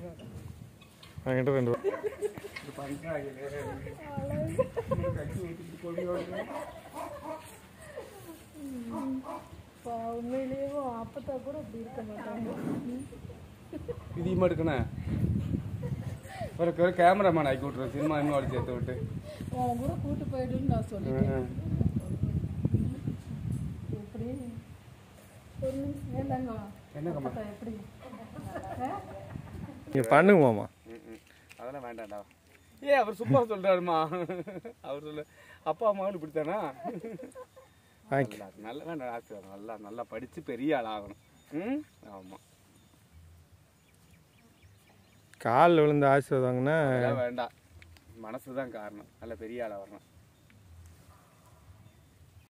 என்கிட்ட ரெண்டு ரூபா. இப்போ உண்மையிலேயே அப்பத்தா கூட இப்படி இருக்க மாட்டாங்க இதையுமா எடுக்கணும் ஒரு ஒரு கேமராமேன் ஆக்கி விட்ருவேன் சினிமா இன்னும் சேர்த்து விட்டு அவன் கூட கூட்டு போயிடுன்னு நான் சொல்லிட்டேன் எப்படி ஒரு நிமிஷம் ஏந்தாங்க என்னங்கம்மா அப்பத்தா எப்படி நீங்க பண்ணுங்க மாமா அதெல்லாம் வேண்டாம்டா ஏ அவர் சும்மா சொல்றாருமா அவர் சொல்ல அப்பா அம்மாவும் இப்படித்தானா தேங்க்யூ நல்லா நல்ல வேண்டாம் ஆசீர்வாதம் நல்லா நல்லா படிச்சு பெரிய ஆள் ஆகணும் ம் ஆமா காலில் விழுந்து ஆசீர்வாதங்கன்னா அதெல்லாம் வேண்டாம் மனசு தான் காரணம் நல்ல பெரிய ஆளாக வரணும்